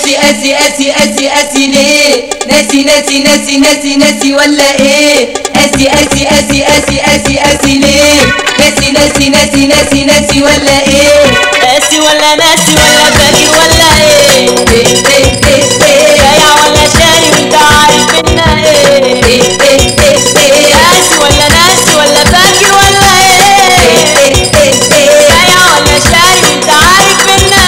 قاسي قاسي قاسي قاسي قاسي ليه ناسي ناسي ناسي ناسي ناسي ولا ايه قاسي قاسي قاسي قاسي قاسي قاسي ليه ناسي ناسي ناسي ناسي ناسي ولا ايه قاسي ولا ناسي ولا فاكر ولا ايه ايه ايه ايه ايه بايع ولا شاري وانت عارف منا ايه ايه ايه ايه ايه قاسي ولا ناسي ولا فاكر ولا ايه ايه ايه ايه بايع ولا شاري وانت عارف منا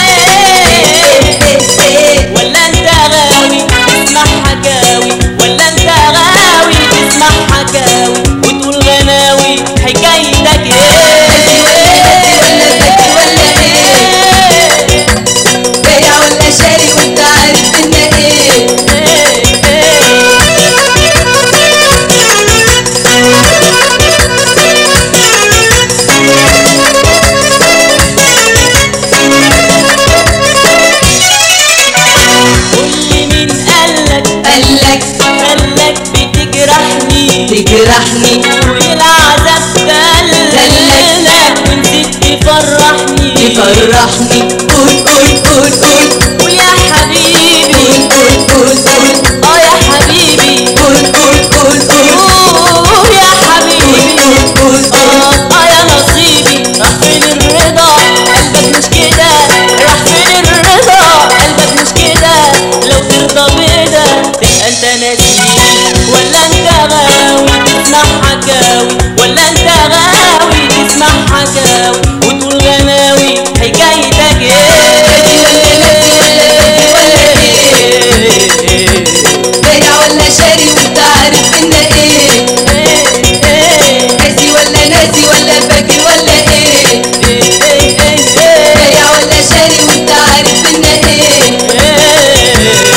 ايه ولا انت غاوي تسمع حكاوي ولا انت غاوي تسمع حكاوي وتقول غناوي حكايتك ايه بايع ولا شاري وانت عارف منا ايه قولي مين قالك قالك قالك بتجرحني تجرحني والعذاب دلك ونسيت تفرحني تفرحني قول قول قول قول ويا حبيبي قول قول قول قول اه يا حبيبي قول قول قول قول اوه يا حبيبي قول قول اه اه يا نصيبي راح فين الرضا قلبك مش كده راح فين الرضا قلبك مش كده لو ترضى بدا تبقى انت ناسي ولا انت غاوي تسمع حكاوي ولا انت غاوي تسمع حكاوي وتقول غناوي حكايتك ايه بايع ولا شاري وانت عارف منا ايه قاسي ولا ناسي ولا فاكر ولا ايه بايع ولا شاري وانت عارف منا ايه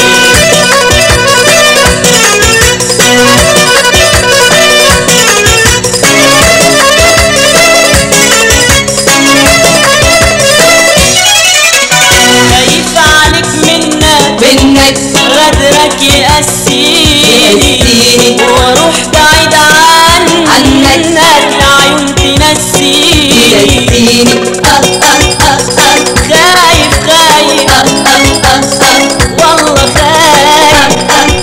خايف عليك منك منك غدرك يأسيني يأسيني. واروح بعيد عن عنك. العيون تنسيني ينسيني اه اه اه اه خايف خايف اه اه اه اه والله خايف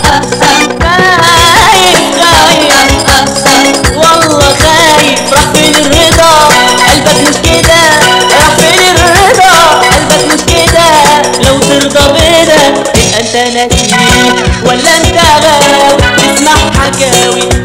خايف خايف والله خايف راح فين الرضا قلبك مش كده راح فين الرضا قلبك مش كده لو ترضى بدا تبقى انت ناسي ولا انت غاوي تسمع حكاوي